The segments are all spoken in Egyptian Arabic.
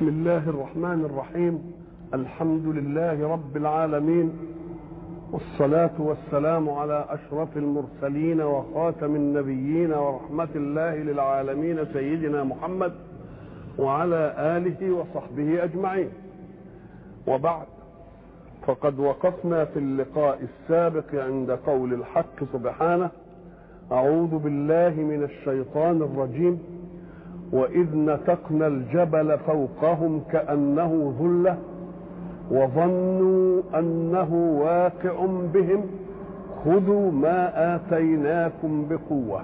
بسم الله الرحمن الرحيم الحمد لله رب العالمين والصلاة والسلام على أشرف المرسلين وخاتم النبيين ورحمة الله للعالمين سيدنا محمد وعلى آله وصحبه أجمعين وبعد فقد وقفنا في اللقاء السابق عند قول الحق سبحانه أعوذ بالله من الشيطان الرجيم وإذ نتقنا الجبل فوقهم كأنه ظلة وظنوا أنه واقع بهم خذوا ما آتيناكم بقوة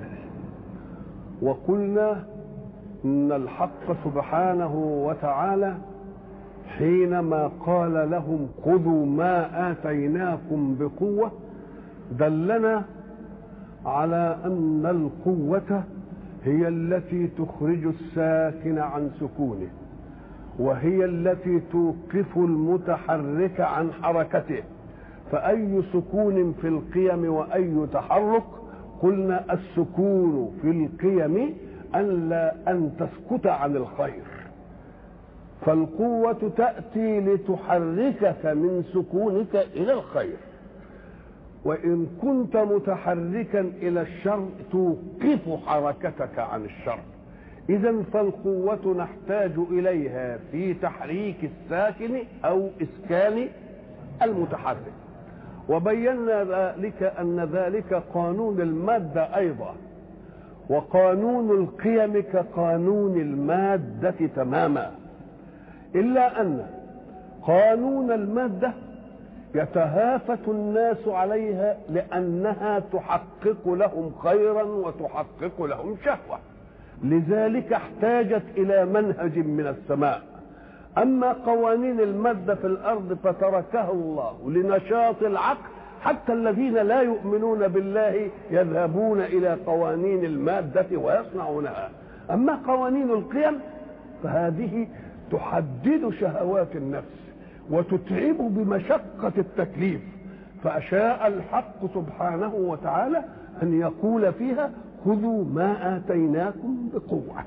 وقلنا إن الحق سبحانه وتعالى حينما قال لهم خذوا ما آتيناكم بقوة دلنا على أن القوة هي التي تخرج الساكن عن سكونه وهي التي توقف المتحرك عن حركته فأي سكون في القيم وأي تحرك قلنا السكون في القيم أن لا أن تسكت عن الخير فالقوة تأتي لتحركك من سكونك إلى الخير وإن كنت متحركا إلى الشر توقف حركتك عن الشر إذا فالقوة نحتاج إليها في تحريك الساكن أو إسكان المتحرك وبينا ذلك أن ذلك قانون المادة أيضا وقانون القيم كقانون المادة تماما إلا أن قانون المادة يتهافت الناس عليها لأنها تحقق لهم خيرا وتحقق لهم شهوة لذلك احتاجت إلى منهج من السماء أما قوانين المادة في الأرض فتركها الله لنشاط العقل حتى الذين لا يؤمنون بالله يذهبون إلى قوانين المادة ويصنعونها أما قوانين القيم فهذه تحدد شهوات النفس وتتعب بمشقة التكليف فأشاء الحق سبحانه وتعالى أن يقول فيها خذوا ما آتيناكم بقوة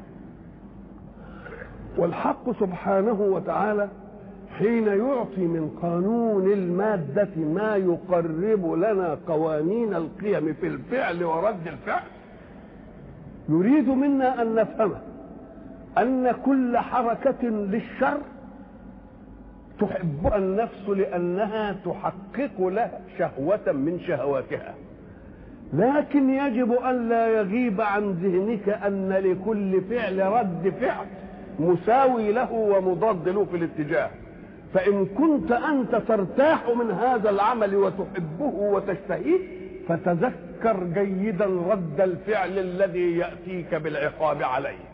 والحق سبحانه وتعالى حين يعطي من قانون المادة ما يقرب لنا قوانين القيم في الفعل ورد الفعل يريد منا أن نفهم أن كل حركة للشر تحبها النفس لأنها تحقق لها شهوة من شهواتها لكن يجب أن لا يغيب عن ذهنك أن لكل فعل رد فعل مساوي له ومضاد له في الاتجاه فإن كنت أنت ترتاح من هذا العمل وتحبه وتشتهيه فتذكر جيدا رد الفعل الذي يأتيك بالعقاب عليه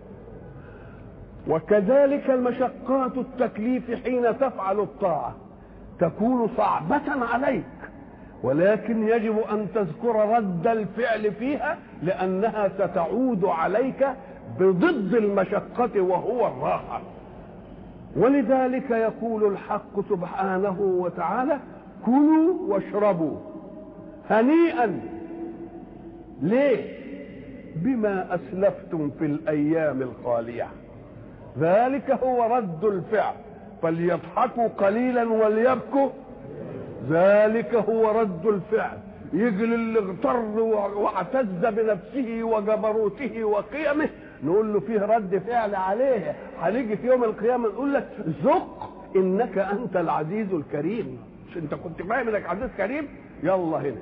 وكذلك المشقات التكليف حين تفعل الطاعة تكون صعبة عليك ولكن يجب أن تذكر رد الفعل فيها لأنها ستعود عليك بضد المشقة وهو الراحة ولذلك يقول الحق سبحانه وتعالى كلوا واشربوا هنيئا ليه بما أسلفتم في الأيام الخالية ذلك هو رد الفعل فليضحكوا قليلا وليبكوا ذلك هو رد الفعل يجي اللي اغتر واعتز بنفسه وجبروته وقيمه نقول له فيه رد فعل عليه هنيجي في يوم القيامه نقول لك ذق انك انت العزيز الكريم مش انت كنت فاهم انك عزيز كريم يلا هنا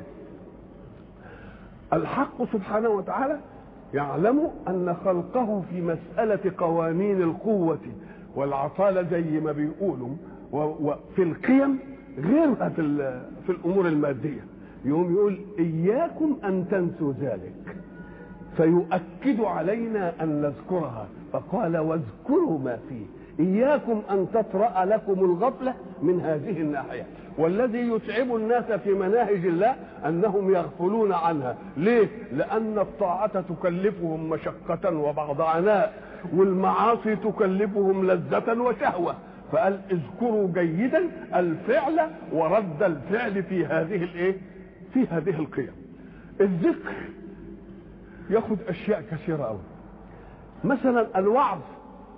الحق سبحانه وتعالى يعلم ان خلقه في مساله قوانين القوه والعطاله زي ما بيقولوا وفي القيم غيرها في في الامور الماديه يقوم يقول اياكم ان تنسوا ذلك فيؤكد علينا ان نذكرها فقال واذكروا ما فيه اياكم ان تطرا لكم الغفله من هذه الناحيه والذي يتعب الناس في مناهج الله انهم يغفلون عنها ليه لان الطاعه تكلفهم مشقه وبعض عناء والمعاصي تكلفهم لذه وشهوه فقال اذكروا جيدا الفعل ورد الفعل في هذه الايه في هذه القيم الذكر ياخذ اشياء كثيره قوي مثلا الوعظ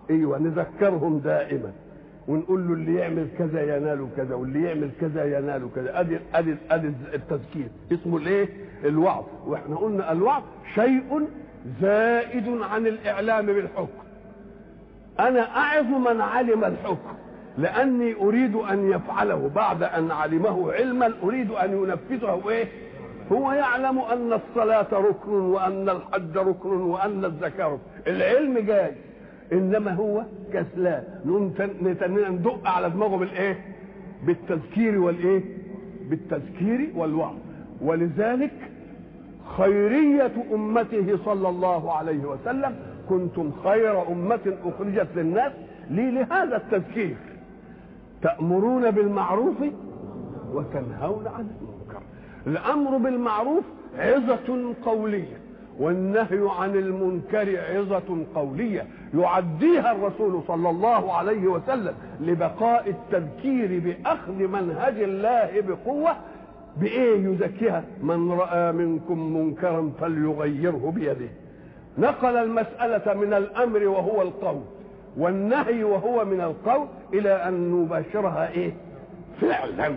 ايوه نذكرهم دائما ونقول له اللي يعمل كذا ينال كذا واللي يعمل كذا ينال كذا ادي ادي ادي التذكير اسمه الايه الوعظ واحنا قلنا الوعظ شيء زائد عن الاعلام بالحكم انا اعظ من علم الحكم لاني اريد ان يفعله بعد ان علمه علما اريد ان ينفذه ايه هو يعلم ان الصلاه ركن وان الحج ركن وان الزكاه ركن العلم جاي انما هو كسلان نقوم ندق على دماغه بالايه بالتذكير والايه بالتذكير والوعظ ولذلك خيرية أمته صلى الله عليه وسلم كنتم خير أمة أخرجت للناس لي لهذا التذكير تأمرون بالمعروف وتنهون عن المنكر الأمر بالمعروف عظة قولية والنهي عن المنكر عظة قولية يعديها الرسول صلى الله عليه وسلم لبقاء التذكير بأخذ منهج الله بقوة بإيه يزكيها من رأى منكم منكرا فليغيره بيده نقل المسألة من الأمر وهو القول والنهي وهو من القول إلى أن نباشرها إيه فعلا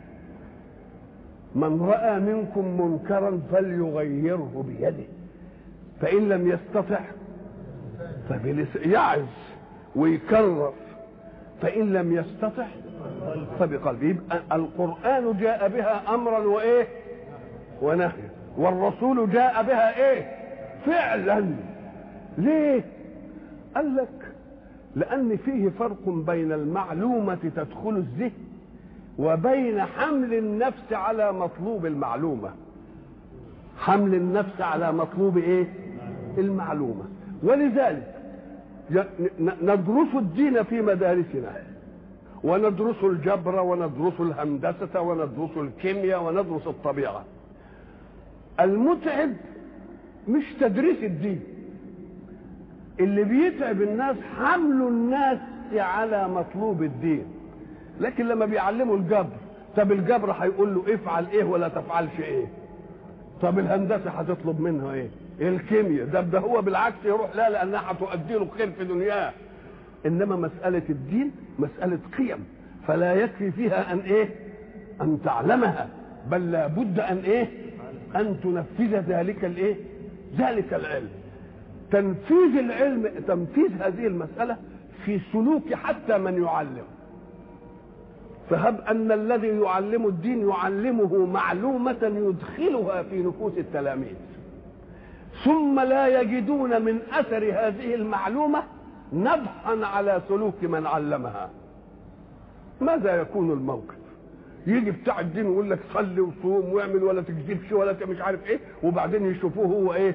من رأى منكم منكرا فليغيره بيده فإن لم يستطع فبلس يعز ويكرر فإن لم يستطع فبقلبه يبقى القرآن جاء بها أمرا وإيه ونهيا والرسول جاء بها إيه فعلا ليه قال لك لأن فيه فرق بين المعلومة تدخل الذهن وبين حمل النفس على مطلوب المعلومة حمل النفس على مطلوب ايه المعلومة ولذلك ندرس الدين في مدارسنا وندرس الجبر وندرس الهندسة وندرس الكيمياء وندرس الطبيعة المتعب مش تدريس الدين اللي بيتعب الناس حمل الناس على مطلوب الدين لكن لما بيعلموا الجبر طب الجبر هيقول له افعل ايه ولا تفعلش ايه طب الهندسه هتطلب منها ايه الكيمياء ده ده هو بالعكس يروح لا لانها هتؤدي له خير في دنياه انما مساله الدين مساله قيم فلا يكفي فيها ان ايه ان تعلمها بل لابد ان ايه ان تنفذ ذلك الايه ذلك العلم تنفيذ العلم تنفيذ هذه المساله في سلوك حتى من يعلم فهب ان الذي يعلم الدين يعلمه معلومه يدخلها في نفوس التلاميذ ثم لا يجدون من اثر هذه المعلومه نبحا على سلوك من علمها ماذا يكون الموقف يجي بتاع الدين ويقول لك صلي وصوم واعمل ولا تكذبش ولا مش عارف ايه وبعدين يشوفوه هو ايه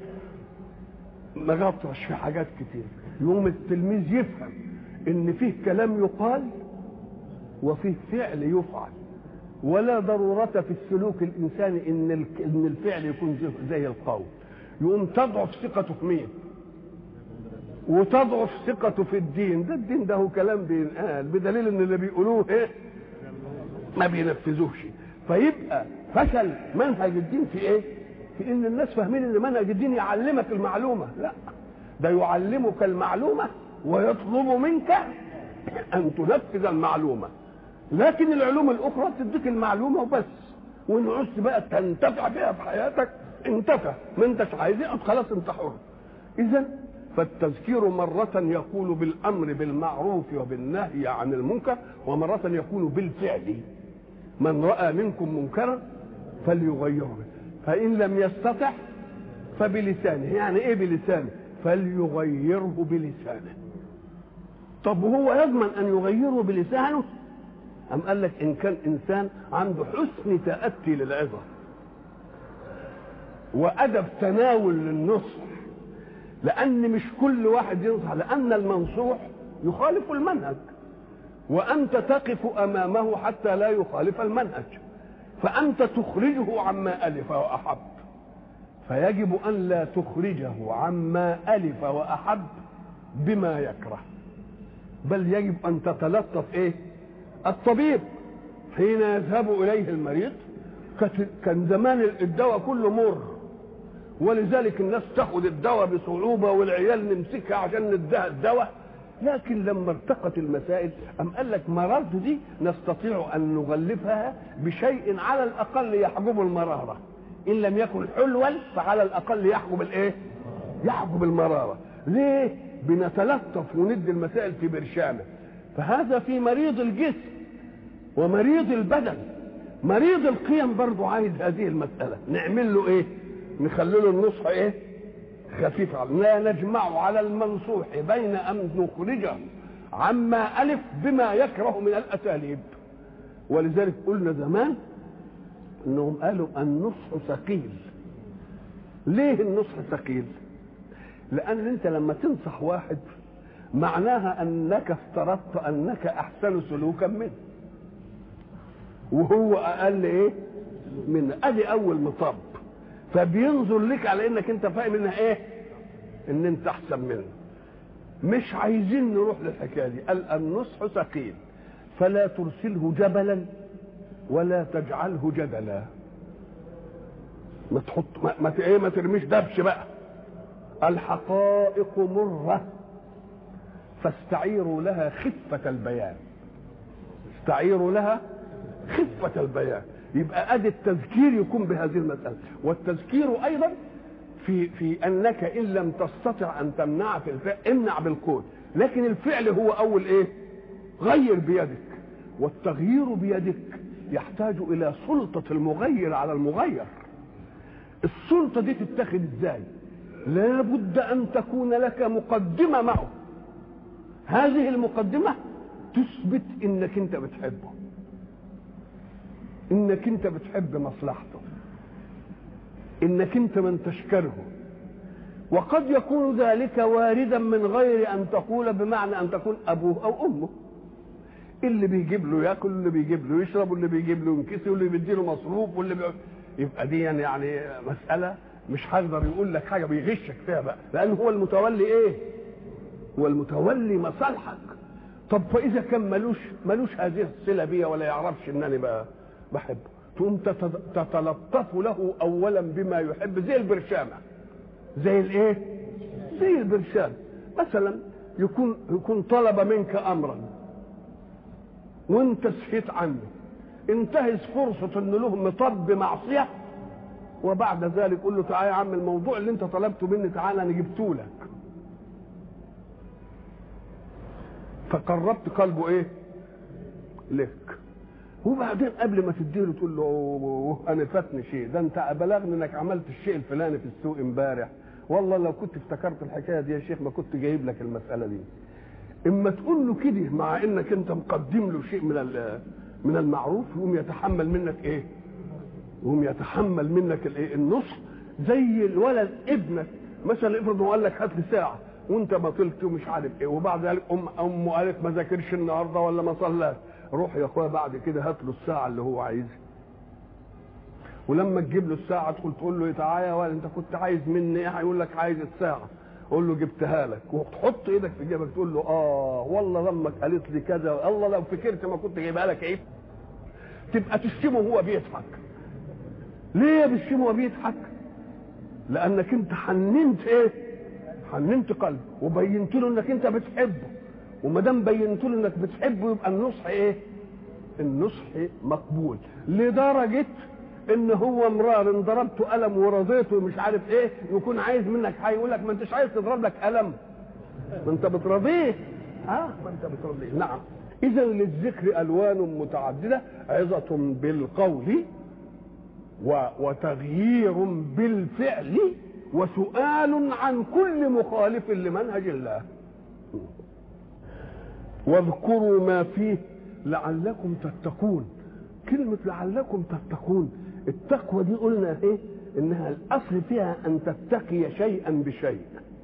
مغطرش في حاجات كتير يقوم التلميذ يفهم ان فيه كلام يقال وفيه فعل يفعل ولا ضرورة في السلوك الإنساني إن إن الفعل يكون زي القول يقوم تضعف ثقته في مين؟ وتضعف ثقته في الدين ده الدين ده هو كلام بينقال بدليل ان اللي بيقولوه ايه ما بينفذوش فيبقى فشل منهج الدين في ايه في ان الناس فاهمين ان منهج الدين يعلمك المعلومه لا ده يعلمك المعلومه ويطلب منك ان تنفذ المعلومه لكن العلوم الاخرى تديك المعلومه وبس وان عشت بقى تنتفع بها في حياتك انتفع ما انتش عايز خلاص انت حر اذا فالتذكير مرة يقول بالأمر بالمعروف وبالنهي عن المنكر ومرة يكون بالفعل من رأى منكم منكرا فليغيره فإن لم يستطع فبلسانه يعني إيه بلسانه فليغيره بلسانه طب هو يضمن أن يغيره بلسانه أم قال لك إن كان إنسان عنده حسن تأتي للعظة وأدب تناول للنصح لأن مش كل واحد ينصح لأن المنصوح يخالف المنهج وأنت تقف أمامه حتى لا يخالف المنهج فأنت تخرجه عما ألف وأحب فيجب أن لا تخرجه عما ألف وأحب بما يكره بل يجب أن تتلطف إيه الطبيب حين يذهب إليه المريض كان زمان الدواء كله مر ولذلك الناس تاخد الدواء بصعوبة والعيال نمسكها عشان نديها الدواء لكن لما ارتقت المسائل أم قال لك مرارته دي نستطيع أن نغلفها بشيء على الأقل يحجب المرارة إن لم يكن حلوا فعلى الأقل يحجب الإيه؟ يحجب المرارة ليه؟ بنتلطف وندي المسائل في برشامة فهذا في مريض الجسم ومريض البدن مريض القيم برضو عايز هذه المسألة نعمل له ايه نخلي له النصح ايه خفيف لا نجمع على المنصوح بين ان نخرجه عما الف بما يكره من الاساليب ولذلك قلنا زمان انهم قالوا النصح ثقيل ليه النصح ثقيل لان انت لما تنصح واحد معناها انك افترضت انك احسن سلوكا منه وهو اقل ايه من ادي اول مطب فبينظر لك على انك انت فاهم انها ايه ان انت احسن منه مش عايزين نروح للحكايه دي قال النصح ثقيل فلا ترسله جبلا ولا تجعله جدلا ما تحط ما, ما ايه ما ترميش دبش بقى الحقائق مره فاستعيروا لها خفه البيان استعيروا لها خفة البيان يبقى ادي التذكير يكون بهذه المسألة والتذكير ايضا في في انك ان لم تستطع ان تمنع في الفعل امنع بالقول لكن الفعل هو اول ايه غير بيدك والتغيير بيدك يحتاج الى سلطة المغير على المغير السلطة دي تتخذ ازاي لا بد ان تكون لك مقدمة معه هذه المقدمة تثبت انك انت بتحبه انك انت بتحب مصلحته انك انت من تشكره وقد يكون ذلك واردا من غير ان تقول بمعنى ان تكون ابوه او امه اللي بيجيب له ياكل واللي بيجيب له يشرب واللي بيجيب له ينكسي واللي بيدي له مصروف واللي بي... يبقى دي يعني مساله مش هيقدر يقول لك حاجه بيغشك فيها بقى لان هو المتولي ايه هو المتولي مصالحك طب فاذا كان ملوش ملوش هذه الصله بيا ولا يعرفش انني بقى بحبه تقوم تتلطف له اولا بما يحب زي البرشامه زي الايه زي البرشام مثلا يكون يكون طلب منك امرا وانت سكت عنه انتهز فرصة ان له مطب معصية وبعد ذلك قول له تعالى يا عم الموضوع اللي انت طلبته مني تعالى انا جبته لك فقربت قلبه ايه لك وبعدين قبل ما تديله تقول له انا فاتني شيء ده انت بلغني انك عملت الشيء الفلاني في السوق امبارح والله لو كنت افتكرت الحكايه دي يا شيخ ما كنت جايب لك المساله دي اما تقول له كده مع انك انت مقدم له شيء من من المعروف يقوم يتحمل منك ايه يقوم يتحمل منك الايه النصح زي الولد ابنك مثلا افرض هو قال لك هات لي ساعه وانت ما طلت ومش عارف ايه وبعد ذلك ام امه قالت ما ذاكرش النهارده ولا ما صلاش روح يا اخويا بعد كده هات له الساعه اللي هو عايزها ولما تجيب له الساعه تدخل تقول له تعالى يا ولد انت كنت عايز مني ايه هيقول لك عايز الساعه قول له جبتها لك وتحط ايدك في جيبك تقول له اه والله لما قالت لي كذا الله لو فكرت ما كنت جايبها لك ايه تبقى تشتمه وهو بيضحك ليه بتشتمه وهو بيضحك لانك انت حننت ايه حننت قلبه وبينت له انك انت بتحبه وما دام بينت له انك بتحبه يبقى النصح ايه النصح مقبول لدرجه ان هو مرار ان ضربته قلم ورضيته مش عارف ايه يكون عايز منك حاجه يقول لك ما انتش عايز تضرب لك قلم ما انت بترضيه اه ما انت بترضيه نعم اذا للذكر الوان متعدده عظه بالقول و... وتغيير بالفعل وسؤال عن كل مخالف لمنهج الله واذكروا ما فيه لعلكم تتقون كلمة لعلكم تتقون التقوى دي قلنا ايه انها الاصل فيها ان تتقي شيئا بشيء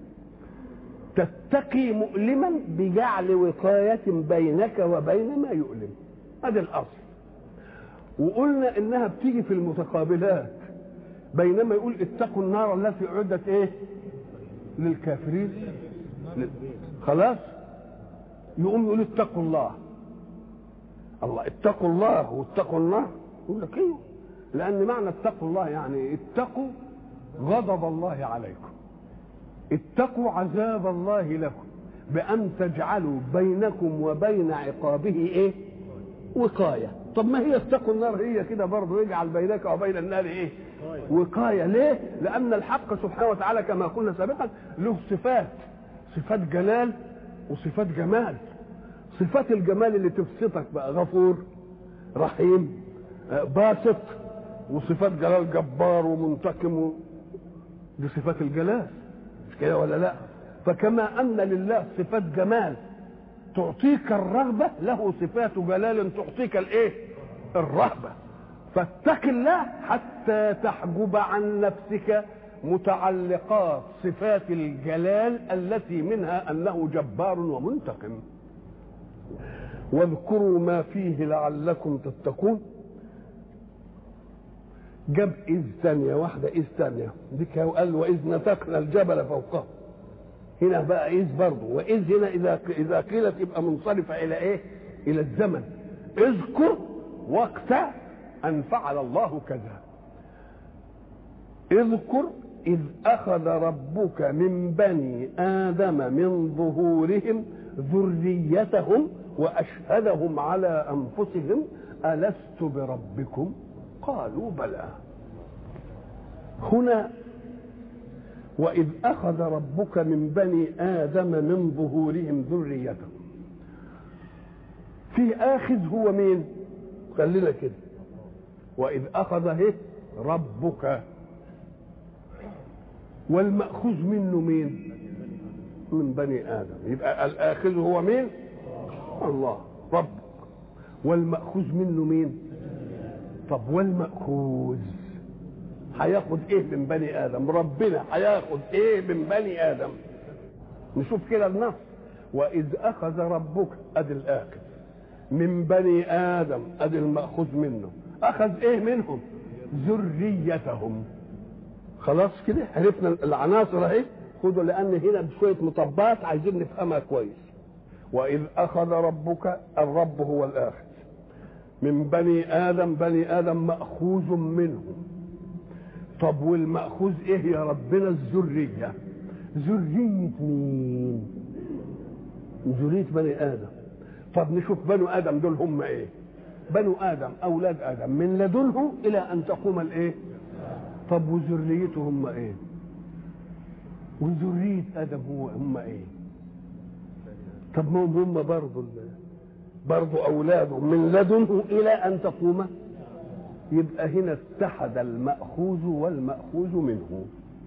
تتقي مؤلما بجعل وقاية بينك وبين ما يؤلم هذا الاصل وقلنا انها بتيجي في المتقابلات بينما يقول اتقوا النار التي اعدت ايه للكافرين خلاص يقوم يقول اتقوا الله الله اتقوا الله واتقوا النار يقول لك ايوه لان معنى اتقوا الله يعني اتقوا غضب الله عليكم اتقوا عذاب الله لكم بأن تجعلوا بينكم وبين عقابه إيه وقاية طب ما هي اتقوا النار هي كده برضه يجعل بينك وبين النار إيه وقاية ليه لأن الحق سبحانه وتعالى كما قلنا سابقا له صفات صفات جلال وصفات جمال صفات الجمال اللي تبسطك بقى غفور رحيم باسط وصفات جلال جبار ومنتقم و... دي صفات الجلال مش كده ولا لا فكما ان لله صفات جمال تعطيك الرغبه له صفات جلال تعطيك الايه الرهبه فاتق الله حتى تحجب عن نفسك متعلقات صفات الجلال التي منها انه جبار ومنتقم واذكروا ما فيه لعلكم تتقون جاب إذ ثانية واحدة إذ ثانية ديك قال وإذ نتقنا الجبل فوقهم هنا بقى إذ برضه وإذ هنا إذا إذا قيلت يبقى منصرفة إلى إيه؟ إلى الزمن اذكر وقت أن فعل الله كذا اذكر إذ أخذ ربك من بني آدم من ظهورهم ذريتهم وأشهدهم على أنفسهم ألست بربكم قالوا بلى هنا وإذ أخذ ربك من بني آدم من ظهورهم ذريتهم في آخذ هو مين خلينا كده وإذ أخذ هي ربك والمأخوذ منه مين من بني آدم يبقى الآخذ هو مين الله ربك والمأخوذ منه مين طب والمأخوذ هياخد ايه من بني ادم ربنا هياخد ايه من بني ادم نشوف كده النص واذ اخذ ربك ادي الاخذ من بني ادم ادي الماخوذ منه اخذ ايه منهم ذريتهم خلاص كده عرفنا العناصر اهي خدوا لان هنا بشويه مطبات عايزين نفهمها كويس واذ اخذ ربك الرب هو الاخذ من بني ادم بني ادم ماخوذ منهم طب والماخوذ ايه يا ربنا الذريه ذريه مين ذريه بني ادم طب نشوف بنو ادم دول هم ايه بنو ادم اولاد ادم من لدنه الى ان تقوم الايه طب وذريته هم ايه وذريه ادم هو هم ايه طب ما هم هم برضه برضه اولاده من لدنه الى ان تقوم يبقى هنا اتحد المأخوذ والمأخوذ منه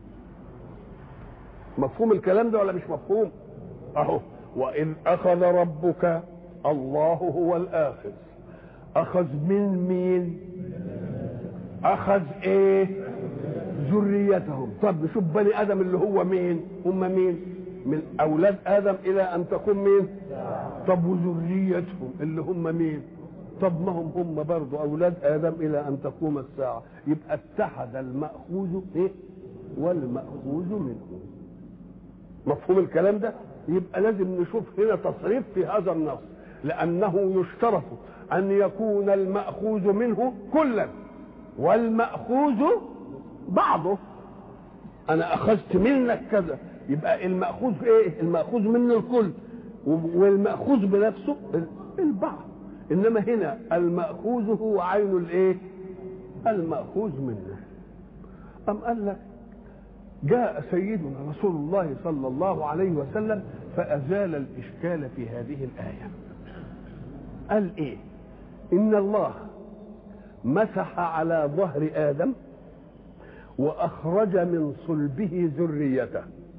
مفهوم الكلام ده ولا مش مفهوم اهو وإذ أخذ ربك الله هو الآخذ أخذ من مين أخذ إيه ذريتهم طب نشوف بني آدم اللي هو مين هم مين من أولاد آدم إلى أن تكون مين طب وذريتهم اللي هم مين طب ما هم هم برضه اولاد ادم الى ان تقوم الساعه يبقى اتحد الماخوذ ايه والماخوذ منه مفهوم الكلام ده يبقى لازم نشوف هنا تصريف في هذا النص لانه يشترط ان يكون الماخوذ منه كلا والماخوذ بعضه انا اخذت منك كذا يبقى الماخوذ ايه الماخوذ منه الكل والماخوذ بنفسه البعض انما هنا الماخوذ هو عين الايه الماخوذ منه ام قال لك جاء سيدنا رسول الله صلى الله عليه وسلم فازال الاشكال في هذه الايه قال ايه ان الله مسح على ظهر ادم واخرج من صلبه ذريته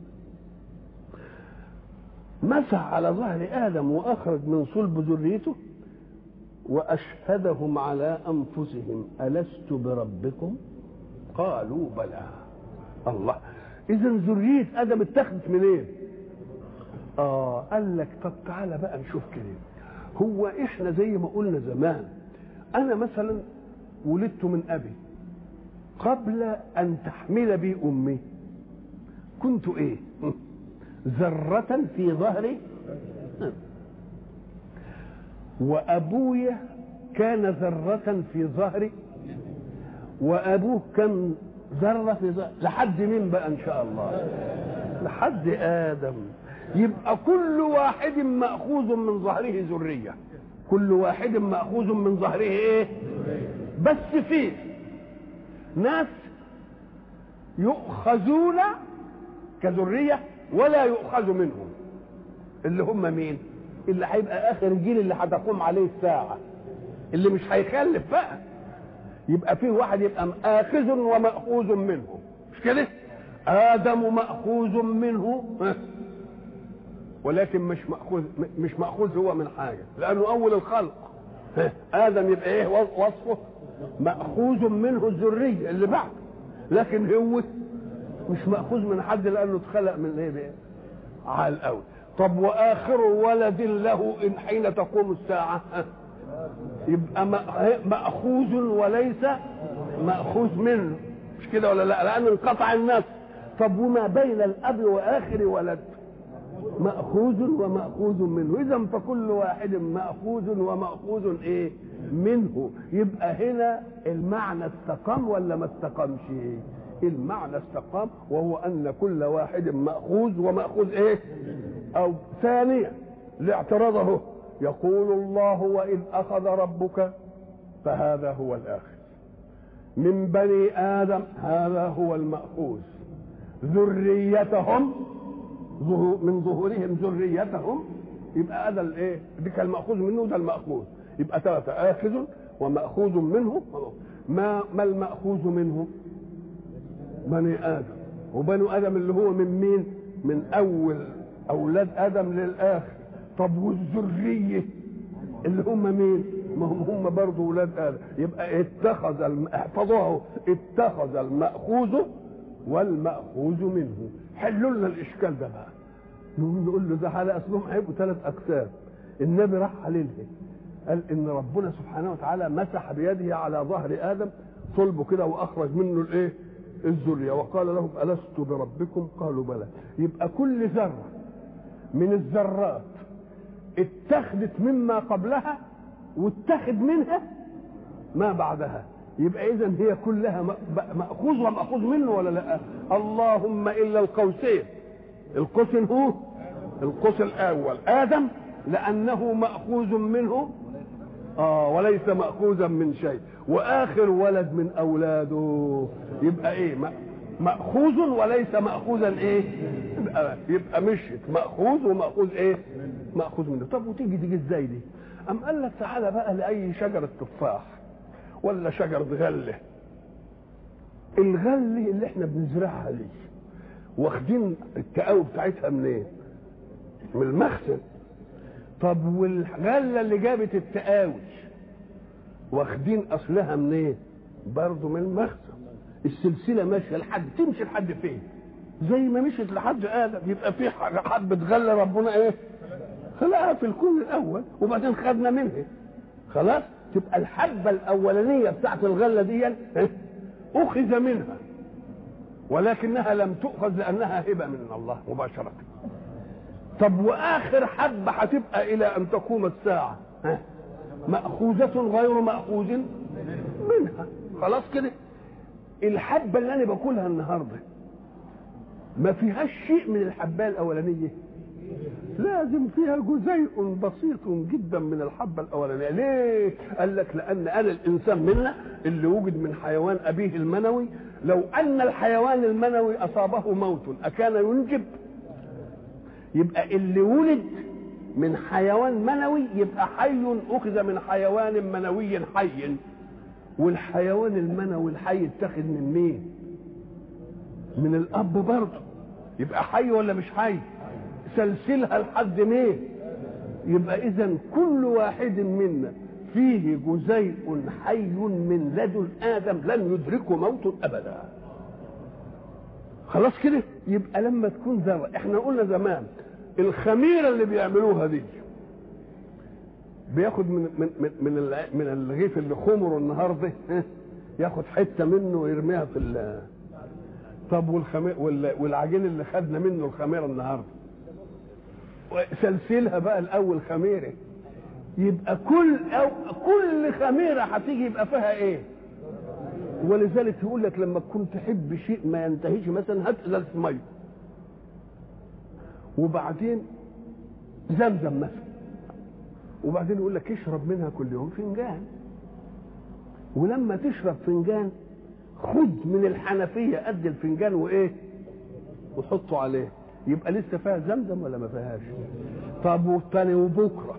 مسح على ظهر ادم واخرج من صلب ذريته واشهدهم على انفسهم الست بربكم قالوا بلى الله اذا ذريه ادم اتخذت منين إيه؟ اه قال لك طب تعالى بقى نشوف كده هو احنا زي ما قلنا زمان انا مثلا ولدت من ابي قبل ان تحمل بي امي كنت ايه ذرة في ظهري وأبويا كان ذرة في ظهري وأبوه كان ذرة في ظهري لحد مين بقى إن شاء الله لحد آدم يبقى كل واحد مأخوذ من ظهره ذرية كل واحد مأخوذ من ظهره ايه بس فيه ناس يؤخذون كذرية ولا يؤخذ منهم اللي هم مين اللي هيبقى اخر الجيل اللي هتقوم عليه الساعة اللي مش هيخلف بقى يبقى فيه واحد يبقى آخذ ومأخوذ منه مش كده آدم مأخوذ منه ولكن مش مأخوذ مش مأخوذ هو من حاجة لأنه أول الخلق آدم يبقى إيه وصفه مأخوذ منه الذرية اللي بعد لكن هو مش مأخوذ من حد لأنه اتخلق من إيه بقى عال قوي طب وآخر ولد له إن حين تقوم الساعة يبقى مأخوذ وليس مأخوذ منه مش كده ولا لا لأن انقطع الناس طب وما بين الأب وآخر ولد مأخوذ ومأخوذ منه إذا فكل واحد مأخوذ ومأخوذ إيه منه يبقى هنا المعنى استقام ولا ما استقامش المعنى استقام وهو أن كل واحد مأخوذ ومأخوذ إيه أو ثانيا لاعتراضه يقول الله وإذ أخذ ربك فهذا هو الآخر من بني آدم هذا هو المأخوذ ذريتهم من ظهورهم ذريتهم يبقى هذا الايه دي كان المأخوذ منه وده المأخوذ يبقى ثلاثة آخذ ومأخوذ منه ما ما المأخوذ منه بني آدم وبنو آدم اللي هو من مين من أول أولاد آدم للآخر طب والذرية اللي هم مين ما هم هم برضه ولاد آدم يبقى اتخذ الم... احفظوه اتخذ المأخوذ والمأخوذ منه حلوا لنا الإشكال ده بقى نقول له ده على أصلهم هيبقوا ثلاث أقسام النبي راح عليه قال إن ربنا سبحانه وتعالى مسح بيده على ظهر آدم صلبه كده وأخرج منه الإيه الذرية وقال لهم ألست بربكم قالوا بلى يبقى كل ذرة من الذرات اتخذت مما قبلها واتخذ منها ما بعدها يبقى اذا هي كلها ماخوذ وماخوذ منه ولا لا اللهم الا القوسين القوس هو القوس الاول ادم لانه ماخوذ منه اه وليس ماخوذا من شيء واخر ولد من اولاده يبقى ايه ماخوذ وليس ماخوذا ايه يبقى, يبقى مشت ماخوذ وماخوذ ايه ماخوذ منه طب وتيجي تيجي ازاي دي ام قال لك تعالى بقى لاي شجره تفاح ولا شجره غله الغله اللي احنا بنزرعها دي واخدين التقاوي بتاعتها منين إيه؟ من المخزن طب والغله اللي جابت التقاوي واخدين اصلها منين إيه؟ برضه من المخزن السلسله ماشيه لحد تمشي لحد فين زي ما مشيت لحد ادم يبقى في حبه غله ربنا ايه خلقها في الكون الاول وبعدين خدنا منها خلاص تبقى الحبه الاولانيه بتاعت الغله دي اخذ منها ولكنها لم تؤخذ لانها هبه من الله مباشره طب واخر حبه هتبقى الى ان تقوم الساعه ماخوذه غير ماخوذ منها خلاص كده الحبه اللي انا باكلها النهارده ما فيهاش شيء من الحبايه الاولانيه لازم فيها جزيء بسيط جدا من الحبه الاولانيه ليه قال لك لان انا الانسان منا اللي وجد من حيوان ابيه المنوي لو ان الحيوان المنوي اصابه موت اكان ينجب يبقى اللي ولد من حيوان منوي يبقى حي اخذ من حيوان منوي حي والحيوان المنوي الحي اتخذ من مين من الاب برضه يبقى حي ولا مش حي سلسلها لحد مين يبقى اذا كل واحد منا فيه جزيء حي من لدن ادم لن يدركه موت ابدا خلاص كده يبقى لما تكون ذره احنا قلنا زمان الخميره اللي بيعملوها دي بياخد من من من من, من الرغيف اللي خمره النهارده ياخد حته منه ويرميها في طب والخمير والعجين اللي خدنا منه الخميره النهارده سلسلها بقى الاول خميره يبقى كل أو كل خميره هتيجي يبقى فيها ايه ولذلك يقول لك لما تكون تحب شيء ما ينتهيش مثلا هات ازازه ميه وبعدين زمزم مثلا وبعدين يقول لك اشرب منها كل يوم فنجان ولما تشرب فنجان خد من الحنفيه قد الفنجان وايه وحطه عليه يبقى لسه فيها زمزم ولا ما فيهاش طب والتاني وبكره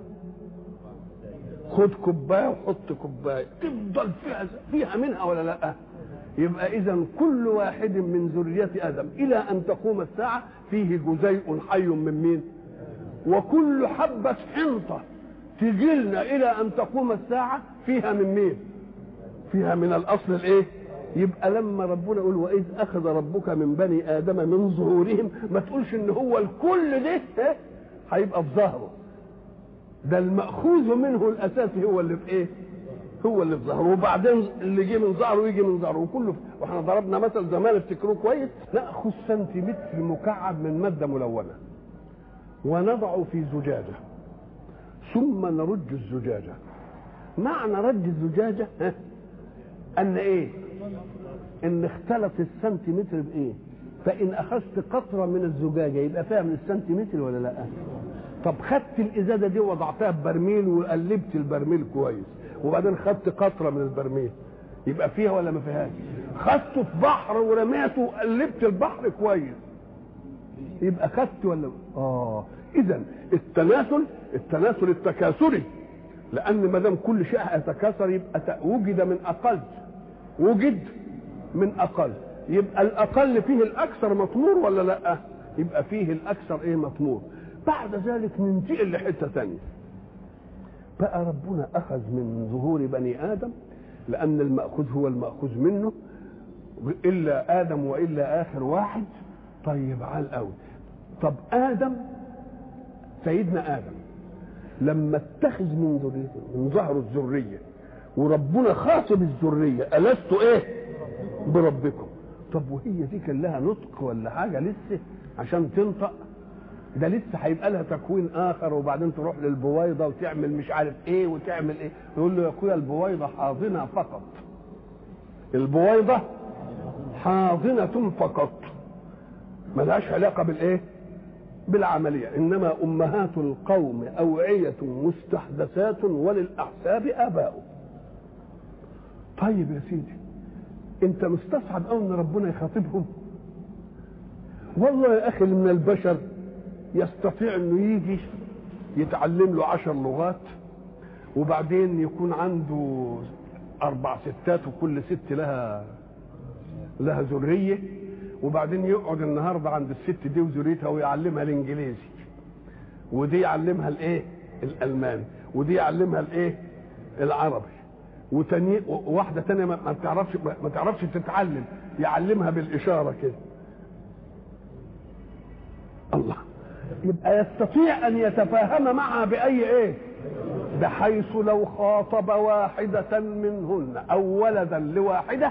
خد كوبايه وحط كوبايه تفضل فيها فيها منها ولا لا يبقى اذا كل واحد من ذريه ادم الى ان تقوم الساعه فيه جزيء حي من مين وكل حبه حنطه تجي لنا الى ان تقوم الساعه فيها من مين فيها من الاصل الايه يبقى لما ربنا يقول واذ اخذ ربك من بني ادم من ظهورهم ما تقولش ان هو الكل ده هيبقى في ظهره ده المأخوذ منه الأساسي هو اللي في إيه؟ هو اللي في ظهره وبعدين اللي جه من ظهره يجي من ظهره وكله واحنا ضربنا مثل زمان افتكروه كويس ناخذ سنتيمتر مكعب من ماده ملونه ونضع في زجاجه ثم نرج الزجاجه معنى رج الزجاجه ها ان ايه ان اختلط السنتيمتر بايه فان اخذت قطره من الزجاجه يبقى فيها من السنتيمتر ولا لا طب خدت الازازه دي وضعتها في برميل وقلبت البرميل كويس وبعدين خدت قطره من البرميل يبقى فيها ولا ما فيهاش خدته في بحر ورميته وقلبت البحر كويس يبقى خدت ولا اه اذا التناسل التناسل التكاثري لان ما دام كل شيء يتكاثر يبقى وجد من اقل وجد من اقل يبقى الاقل فيه الاكثر مطمور ولا لا يبقى فيه الاكثر ايه مطمور بعد ذلك ننتقل لحته ثانيه بقى ربنا اخذ من ظهور بني ادم لان الماخوذ هو الماخوذ منه الا ادم والا اخر واحد طيب عال قوي طب ادم سيدنا ادم لما اتخذ من ذريته من ظهره الذريه وربنا خاطب الذريه الست ايه بربكم طب وهي دي كان لها نطق ولا حاجه لسه عشان تنطق ده لسه هيبقى لها تكوين اخر وبعدين تروح للبويضه وتعمل مش عارف ايه وتعمل ايه يقول له يا اخويا البويضه حاضنه فقط البويضه حاضنه فقط ملهاش علاقه بالايه بالعمليه انما امهات القوم اوعيه مستحدثات وللاحساب اباء طيب يا سيدي انت مستصعب قوي ان ربنا يخاطبهم والله يا اخي من البشر يستطيع انه يجي يتعلم له عشر لغات وبعدين يكون عنده اربع ستات وكل ست لها لها ذريه وبعدين يقعد النهارده عند الست دي وذريتها ويعلمها الانجليزي ودي يعلمها الايه الالماني ودي يعلمها الايه العربي وتاني واحده تانية ما تعرفش ما تعرفش تتعلم يعلمها بالاشاره كده الله يبقى يستطيع ان يتفاهم معها باي ايه بحيث لو خاطب واحدة منهن أو ولدا لواحدة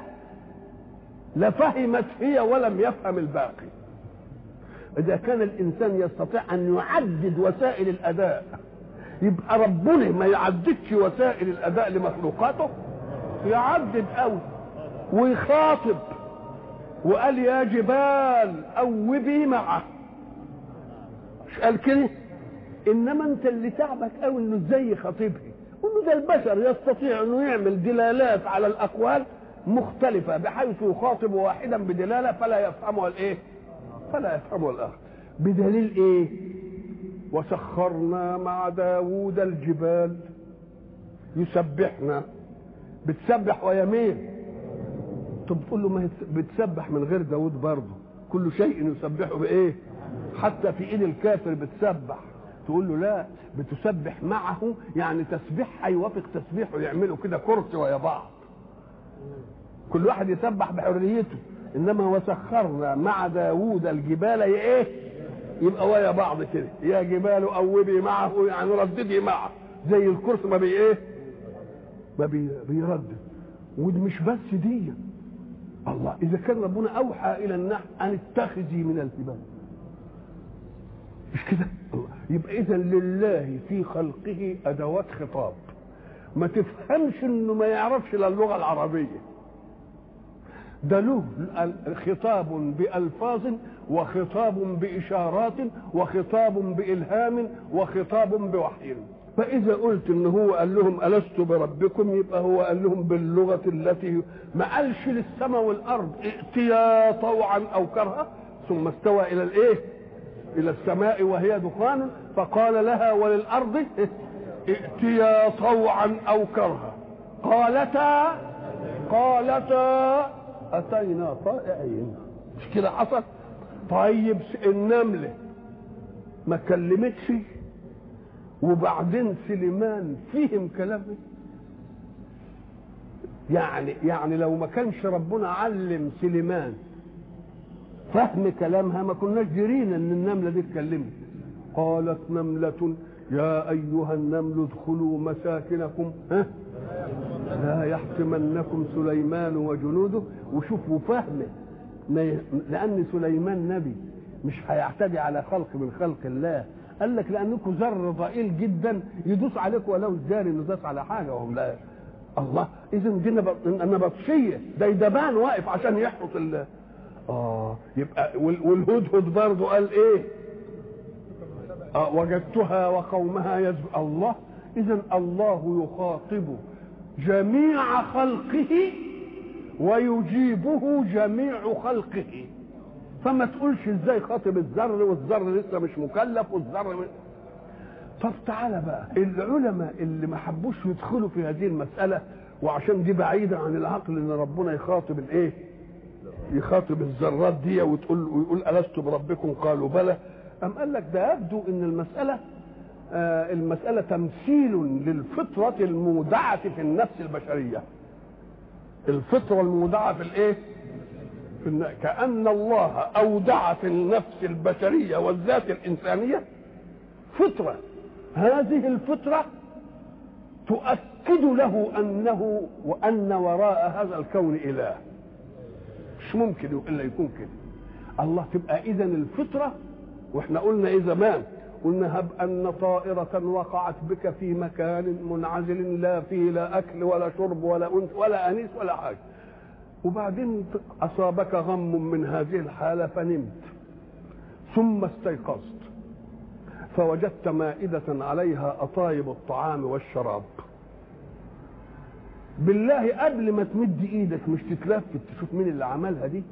لفهمت هي ولم يفهم الباقي إذا كان الإنسان يستطيع أن يعدد وسائل الأداء يبقى ربنا ما يعددش وسائل الأداء لمخلوقاته يعدد أوي ويخاطب وقال يا جبال أوبي معه مش قال كده انما انت اللي تعبك قوي انه ازاي يخاطبها انه ده البشر يستطيع انه يعمل دلالات على الاقوال مختلفة بحيث يخاطب واحدا بدلالة فلا يفهمها الايه فلا يفهمها الاخر بدليل ايه وسخرنا مع داوود الجبال يسبحنا بتسبح ويا مين طب تقول له ما بتسبح من غير داوود برضه كل شيء يسبحه بايه حتى في ايد الكافر بتسبح تقول له لا بتسبح معه يعني تسبيح هيوافق تسبيحه يعملوا كده كرسي ويا بعض كل واحد يسبح بحريته انما وسخرنا مع داوود الجبال ايه يبقى ويا بعض كده يا جبال اوبي معه يعني رددي معه زي الكرسي ما بي ايه ما بي بيردد ودي مش بس دي الله اذا كان ربنا اوحى الى النحل ان اتخذي من الجبال مش كده يبقى اذا لله في خلقه ادوات خطاب ما تفهمش انه ما يعرفش الا اللغه العربيه ده له خطاب بألفاظ وخطاب بإشارات وخطاب بإلهام وخطاب بوحي فإذا قلت إن هو قال لهم ألست بربكم يبقى هو قال لهم باللغة التي ما قالش للسماء والأرض ائتيا طوعا أو كرها ثم استوى إلى الإيه؟ إلى السماء وهي دخان فقال لها وللأرض ائتيا طوعا أو كرها قالتا قالتا أتينا طائعين مش كده حصل طيب النملة ما كلمتش وبعدين سليمان فهم كلامه يعني يعني لو ما كانش ربنا علم سليمان فهم كلامها ما كناش درينا ان النمله دي اتكلمت قالت نمله يا ايها النمل ادخلوا مساكنكم ها لا يحكمنكم سليمان وجنوده وشوفوا فهمه لان سليمان نبي مش هيعتدي على خلق من خلق الله قال لك لانكم ذر ضئيل جدا يدوس عليكم ولو الجاري انه داس على حاجه وهم لا الله اذا دي نبطشيه ده يدبان واقف عشان يحرط ال اه يبقى والهدهد برضه قال ايه آه وجدتها وقومها يزب الله اذا الله يخاطب جميع خلقه ويجيبه جميع خلقه فما تقولش ازاي خاطب الذر والذر لسه مش مكلف والذر م... طب تعالى بقى العلماء اللي ما حبوش يدخلوا في هذه المسألة وعشان دي بعيدة عن العقل ان ربنا يخاطب الايه يخاطب الذرات دي وتقول ويقول ألست بربكم قالوا بلى أم قال لك ده يبدو ان المسألة آه المسألة تمثيل للفطرة المودعة في النفس البشرية الفطرة المودعة في الايه في كأن الله أودع في النفس البشرية والذات الإنسانية فطرة هذه الفطرة تؤكد له أنه وأن وراء هذا الكون إله مش ممكن إلا يكون كده الله تبقى إذا الفطرة وإحنا قلنا إيه زمان قلنا هب أن طائرة وقعت بك في مكان منعزل لا فيه لا أكل ولا شرب ولا أنس ولا أنيس ولا حاجة وبعدين أصابك غم من هذه الحالة فنمت ثم استيقظت فوجدت مائدة عليها أطايب الطعام والشراب بالله قبل ما تمد ايدك مش تتلفت تشوف مين اللي عملها دي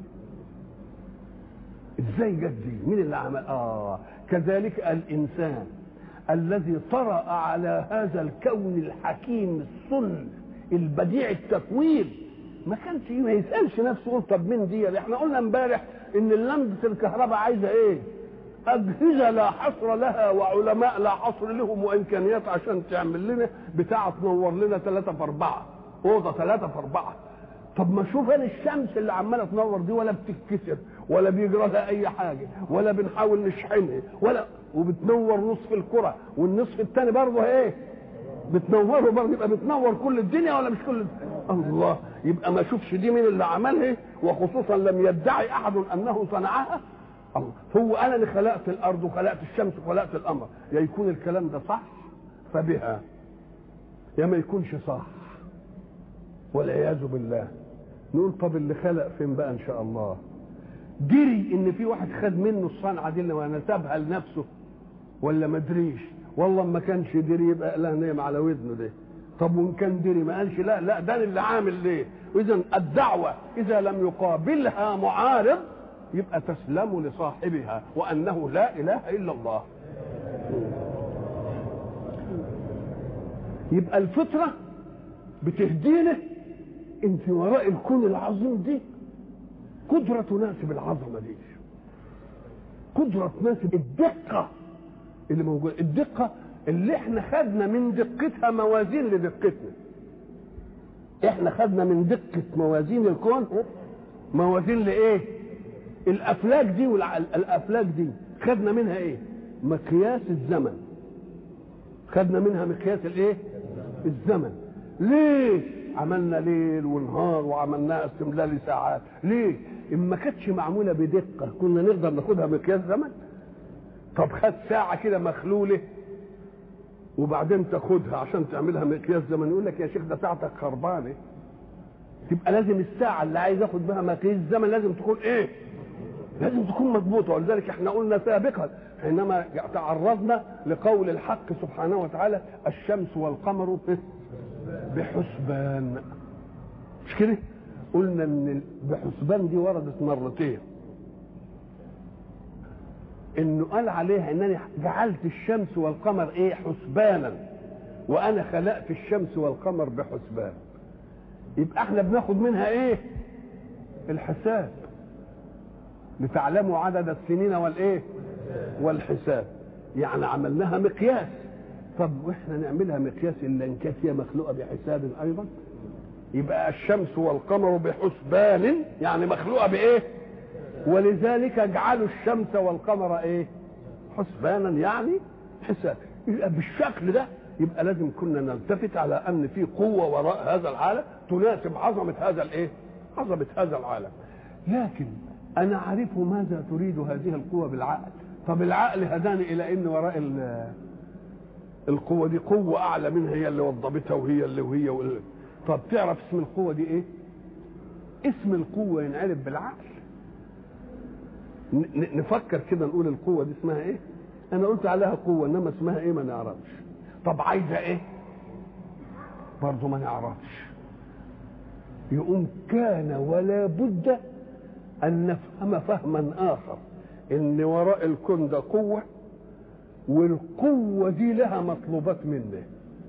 ازاي جت دي مين اللي عمل اه كذلك الانسان الذي طرأ على هذا الكون الحكيم الصلب البديع التكوين ما كانش ما يسالش نفسه يقول طب مين دي احنا قلنا امبارح ان لمبه الكهرباء عايزه ايه اجهزه لا حصر لها وعلماء لا حصر لهم وامكانيات عشان تعمل لنا بتاعه تنور لنا ثلاثة في أربعة أوضة ثلاثة في أربعة طب ما شوف انا الشمس اللي عماله تنور دي ولا بتتكسر ولا بيجرى لها اي حاجه ولا بنحاول نشحنها ولا وبتنور نصف الكره والنصف الثاني برضه ايه بتنوره برضه يبقى بتنور كل الدنيا ولا مش كل الدنيا؟ الله يبقى ما اشوفش دي مين اللي عملها وخصوصا لم يدعي احد انه صنعها الله هو انا اللي خلقت الارض وخلقت الشمس وخلقت القمر يا يكون الكلام ده صح فبها يا ما يكونش صح والعياذ بالله نقول طب اللي خلق فين بقى ان شاء الله دري ان في واحد خد منه الصنعه دي اللي نسبها لنفسه ولا ما دريش والله ما كانش دري يبقى لا نايم على ودنه ده طب وان كان دري ما قالش لا لا ده اللي عامل ليه واذا الدعوه اذا لم يقابلها معارض يبقى تسلم لصاحبها وانه لا اله الا الله يبقى الفطره بتهدينا ان في وراء الكون العظيم دي قدرة تناسب العظمة دي قدرة تناسب الدقة اللي موجودة الدقة اللي احنا خدنا من دقتها موازين لدقتنا احنا خدنا من دقة موازين الكون موازين لايه الافلاك دي والافلاك دي خدنا منها ايه مقياس الزمن خدنا منها مقياس الايه الزمن ليه عملنا ليل ونهار وعملناها استملال ساعات ليه ان ما كانتش معموله بدقه كنا نقدر ناخدها مقياس زمن طب خد ساعه كده مخلوله وبعدين تاخدها عشان تعملها مقياس زمن يقول لك يا شيخ ده ساعتك خربانه تبقى لازم الساعه اللي عايز اخد بها مقياس الزمن لازم تكون ايه لازم تكون مضبوطه ولذلك احنا قلنا سابقا حينما تعرضنا لقول الحق سبحانه وتعالى الشمس والقمر بحسبان مش كده قلنا ان بحسبان دي وردت مرتين انه قال عليها انني جعلت الشمس والقمر ايه حسبانا وانا خلقت الشمس والقمر بحسبان يبقى احنا بناخد منها ايه الحساب لتعلموا عدد السنين والايه والحساب يعني عملناها مقياس طب واحنا نعملها مقياس الا ان كانت هي مخلوقه بحساب ايضا يبقى الشمس والقمر بحسبان يعني مخلوقه بايه ولذلك اجعلوا الشمس والقمر ايه حسبانا يعني حساب يبقى بالشكل ده يبقى لازم كنا نلتفت على ان في قوه وراء هذا العالم تناسب عظمه هذا الايه عظمه هذا العالم لكن انا اعرف ماذا تريد هذه القوه بالعقل طب العقل هداني الى ان وراء القوه دي قوه اعلى منها هي اللي وضبتها وهي اللي وهي واللي. طب تعرف اسم القوه دي ايه اسم القوه ينعرف بالعقل نفكر كده نقول القوه دي اسمها ايه انا قلت عليها قوه انما اسمها ايه ما نعرفش طب عايزه ايه برضه ما نعرفش يقوم كان ولا بد ان نفهم فهما اخر ان وراء الكون ده قوه والقوه دي لها مطلوبات منه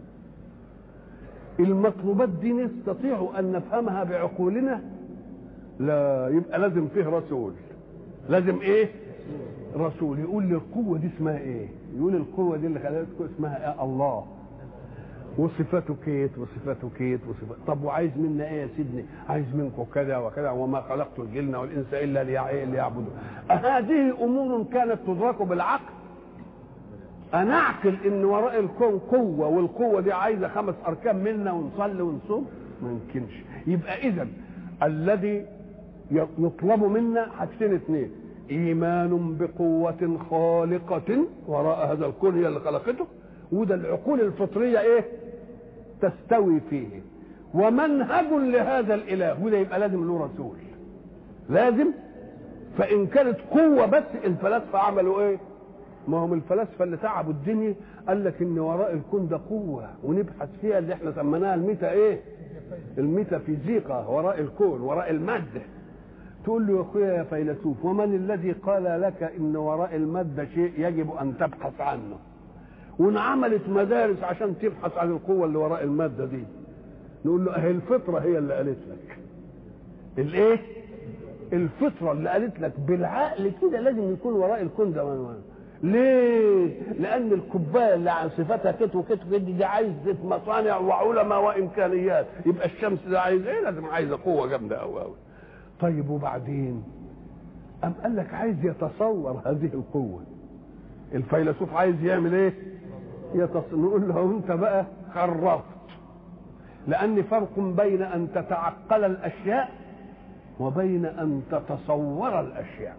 المطلوبات دي نستطيع ان نفهمها بعقولنا لا يبقى لازم فيه رسول لازم ايه رسول يقول لي القوه دي اسمها ايه يقول القوه دي اللي خلقتكم اسمها ايه الله وصفاته كيت وصفاته كيت وصفاته طب وعايز منا ايه يا سيدني عايز منكم كذا وكذا وما خلقت الجن والانس الا ليعبدون هذه امور كانت تدرك بالعقل انا اعقل ان وراء الكون قوه والقوه دي عايزه خمس اركان منا ونصلي ونصوم ما يمكنش يبقى اذا الذي يطلب منا حاجتين اثنين ايمان بقوه خالقه وراء هذا الكون هي اللي خلقته وده العقول الفطريه ايه تستوي فيه ومنهج لهذا الاله وده يبقى لازم له رسول لازم فان كانت قوه بس الفلاسفه عملوا ايه ما هم الفلاسفه اللي تعبوا الدنيا قال لك ان وراء الكون ده قوه ونبحث فيها اللي احنا سميناها الميتا ايه الميتافيزيقا وراء الكون وراء الماده تقول له يا اخويا يا فيلسوف ومن الذي قال لك ان وراء الماده شيء يجب ان تبحث عنه وانعملت مدارس عشان تبحث عن القوه اللي وراء الماده دي نقول له اهي الفطره هي اللي قالت لك الايه الفطره اللي قالت لك بالعقل كده لازم يكون وراء الكون ده من ليه؟ لأن الكوباية اللي عن صفاتها كت وكت وكت دي عايزة مصانع وعلماء وإمكانيات، يبقى الشمس ده عايز إيه؟ لازم عايزة قوة جامدة أوي أوي. طيب وبعدين؟ أم قال لك عايز يتصور هذه القوة. الفيلسوف عايز يعمل إيه؟ يتصور نقول له أنت بقى خرفت. لأن فرق بين أن تتعقل الأشياء وبين أن تتصور الأشياء.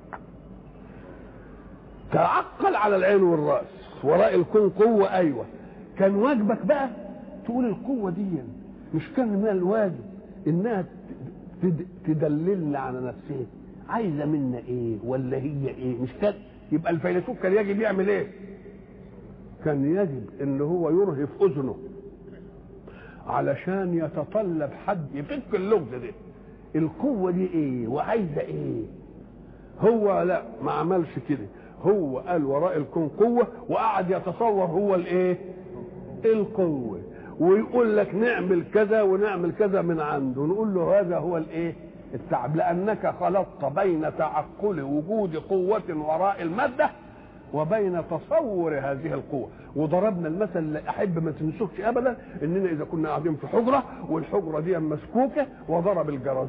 تعقل على العين والراس وراء الكون قوه ايوه كان واجبك بقى تقول القوه دي مش كان من الواجب انها تدللنا على نفسها عايزه منا ايه ولا هي ايه مش كان يبقى الفيلسوف كان يجب يعمل ايه كان يجب ان هو يرهف اذنه علشان يتطلب حد يفك اللغز دي القوه دي ايه وعايزه ايه هو لا ما عملش كده هو قال وراء الكون قوة وقعد يتصور هو الايه القوة ويقول لك نعمل كذا ونعمل كذا من عنده نقول له هذا هو الايه التعب لانك خلطت بين تعقل وجود قوة وراء المادة وبين تصور هذه القوة وضربنا المثل اللي احب ما تنسوكش ابدا اننا اذا كنا قاعدين في حجرة والحجرة دي مسكوكة وضرب الجرس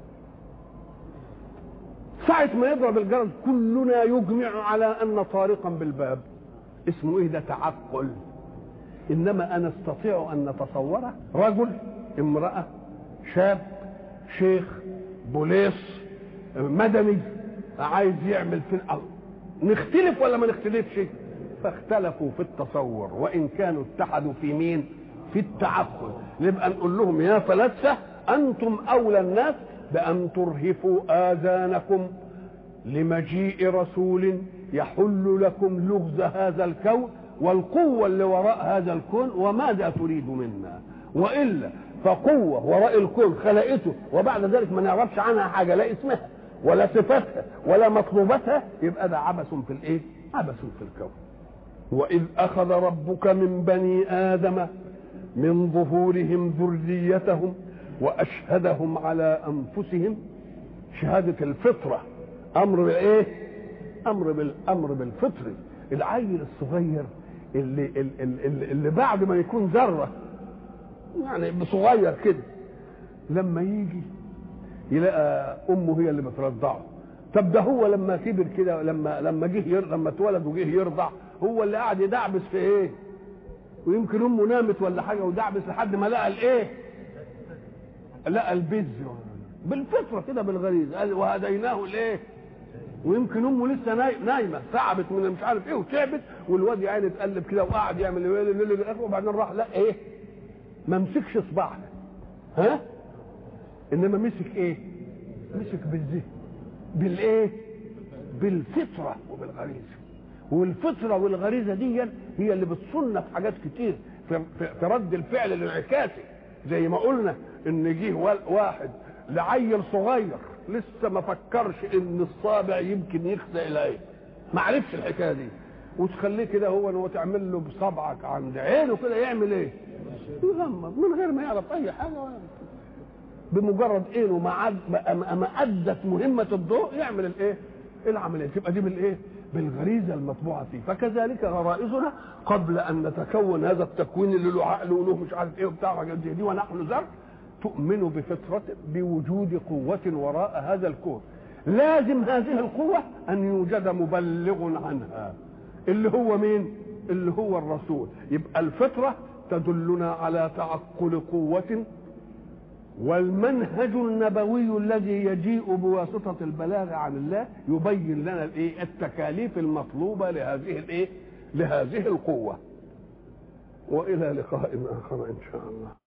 ساعة ما يضرب الجرس كلنا يجمع على أن طارقا بالباب اسمه إيه ده تعقل إنما أنا أستطيع أن نتصوره رجل امرأة شاب شيخ بوليس مدني عايز يعمل في الأرض نختلف ولا ما نختلفش فاختلفوا في التصور وإن كانوا اتحدوا في مين في التعقل نبقى نقول لهم يا فلاسفة انتم اولى الناس بان ترهفوا اذانكم لمجيء رسول يحل لكم لغز هذا الكون والقوة اللي وراء هذا الكون وماذا تريد منا وإلا فقوة وراء الكون خلقته وبعد ذلك ما نعرفش عنها حاجة لا اسمها ولا صفاتها ولا مطلوباتها يبقى ده عبث في الايه؟ عبث في الكون. وإذ أخذ ربك من بني آدم من ظهورهم ذريتهم وأشهدهم على أنفسهم شهادة الفطرة أمر بالإيه؟ أمر بالأمر بالفطري العيل الصغير اللي اللي, اللي بعد ما يكون ذرة يعني صغير كده لما يجي يلاقى امه هي اللي بترضعه طب ده هو لما كبر كده لما لما جه ير... لما اتولد وجه يرضع هو اللي قاعد يدعبس في ايه ويمكن امه نامت ولا حاجه ودعبس لحد ما لقى الايه لقى البز بالفطره كده بالغريزه قال وهديناه الايه ويمكن امه لسه نايمه تعبت من مش عارف ايه وتعبت والواد يا عيني اتقلب كده وقعد يعمل ايه وبعدين راح لا ايه ما مسكش صباعها ها انما مسك ايه مسك بالذهن بالايه بالفطره وبالغريزه والفطره والغريزه دي هي اللي بتصنف حاجات كتير في, في, في رد الفعل الانعكاسي زي ما قلنا ان جه واحد لعيل صغير لسه ما فكرش ان الصابع يمكن يخزى الى ايه ما عرفش الحكايه دي وتخليه كده هو ان هو تعمل له بصبعك عند عينه كده يعمل ايه يغمض من غير ما يعرف اي حاجه ولا بمجرد عينه ما ما ادت مهمه الضوء يعمل الايه العمليه تبقى دي بالايه بالغريزه المطبوعه فيه فكذلك غرائزنا قبل ان نتكون هذا التكوين اللي له عقل وله مش عارف ايه وبتاع حاجات دي, دي ونحن ذر تؤمن بفطرة بوجود قوة وراء هذا الكون لازم هذه القوة أن يوجد مبلغ عنها اللي هو مين اللي هو الرسول يبقى الفطرة تدلنا على تعقل قوة والمنهج النبوي الذي يجيء بواسطة البلاغ عن الله يبين لنا الايه التكاليف المطلوبة لهذه الايه لهذه القوة وإلى لقاء آخر إن شاء الله